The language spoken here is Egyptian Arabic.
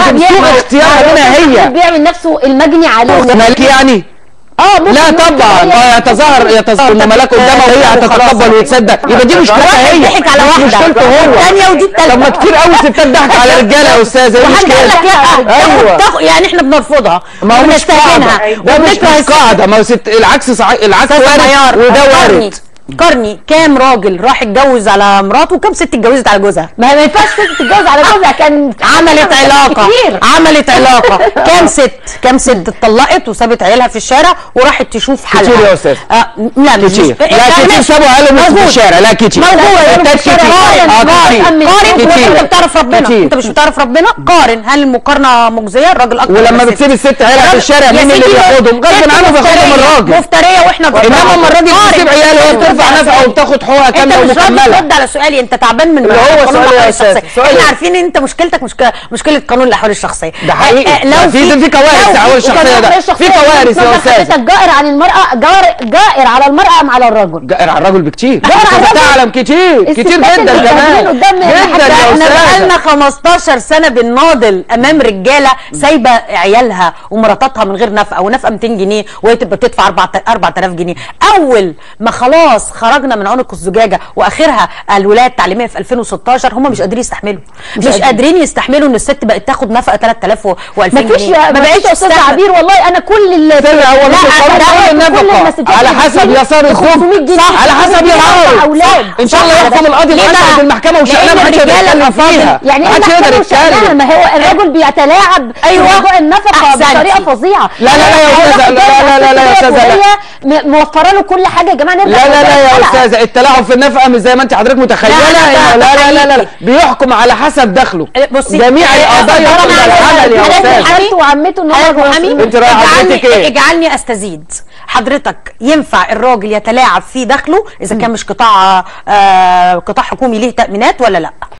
سوء اختيارها منها هي بيعمل نفسه المجني عليه مالك يعني اه ممكن لا يقول طبعا كده اه يتظاهر يتظاهر ان ملاك قدامها وهي هتتقبل وتصدق يبقى دي مشكلتها هي ضحك على مش واحده مشكلته هو الثانيه ودي الثالثه طب ما كتير قوي ستات ضحك على رجاله يا استاذه ايه وحد قال لك المشكله لا ايوه تاخد- يعني احنا بنرفضها ما هو مش قاعده ده مش مش قاعده ما هو ست العكس صحيح العكس وارد وده وارد قرني كام راجل راح اتجوز على مراته وكام ست اتجوزت على جوزها ما ما ينفعش ست تتجوز على جوزها كان عملت علاقة كتير عملت علاقة كام ست كام ست اتطلقت وسابت عيالها في الشارع وراحت تشوف حالها كتير يا أستاذ. آه لا مش كتير مش- لا كتير ماشي. سابوا عيالهم في موجود. الشارع لا كتير موجود ستات كتير قارن اه كتير قارن قارن كتير. انت بتعرف ربنا كتير. انت مش بتعرف ربنا قارن هل المقارنة مجزية الراجل اكتر ولما من الست. بتسيب الست عيالها في الشارع يا مين اللي سيدي بياخدهم غصب ست عنه بياخدهم مفترية. الراجل مفترية واحنا انما اما الراجل قارن. بيسيب عياله وهي بترفع نفقه وبتاخد حقوقها انت كامله مش راضي ومكمله ترد على سؤالي انت تعبان من اللي هو قانون سؤالي يا الأحوال أستاذ. الشخصية. سؤالي. احنا عارفين ان انت مشكلتك مشكله مشكله قانون الاحوال الشخصيه ده حقيقي. اه، اه، لو في- في كوارث لو أحوال الشخصية ده. في كوارث يا أستاذ. حضرتك جائر عن المرأة جائر, جائر على المرأة ام على الرجل جائر على الراجل بكتير جائر على انت الراجل. تعلم كتير كتير الستات جدا اللي كمان قاعدين قدام جدا يا احنا بقالنا استاذ 15 سنه بنناضل امام رجاله سايبه عيالها ومراتاتها من غير نفقه ونفقه 200 جنيه وهي تبقى بتدفع 4000 جنيه اول ما خلاص خرجنا من عنق الزجاجه واخرها الولايه التعليميه في 2016 هم مش قادرين يستحملوا مش, قادرين يستحملوا ان الست بقت تاخد نفقه 3000 و 2000 مفيش جنيه ما بقتش يا استاذ تستحمل. عبير والله انا كل اللي سر هو مش القانون أنا كل كل النفقه المسجات على اللي حسب بتجيلي يسار الزوج 500 جنيه صح على حسب بتجيلي يسار أربع أولاد. ان شاء الله صح. يحكم القاضي ليه الحسن بقى؟ في المحكمه وشأنها لأن محدش الرجالة يتكلم الأفاضل فيها يعني ايه محدش يقدر محكمة وشأنها؟ يتكلم ما هو الرجل بيتلاعب أيوة. في موضوع النفقه أحسنتي. بطريقه فظيعه لا، لا، لا يا هو أستاذة، واحد لا، لا، لا، لا يا جاي أستاذة، لا. وهي م- موفره له كل حاجه يا جماعه نرجع لا لا لا يا للحلقة. استاذه التلاعب في النفقه مش زي ما انت حضرتك متخيله لا، لا لا، لا لا لا, لا, لا. حقيقي. بيحكم على حسب دخله بصي جميع اه، القضايا اه، يحكم اه، على اه، العمل يا اه، استاذ خالته وعمته ان حضرتك هم محامي انت رايح اجعلني حضرتك ايه؟ اجعلني استزيد حضرتك ينفع الراجل يتلاعب في دخله اذا كان مش قطاع آه قطاع حكومي ليه تامينات ولا لا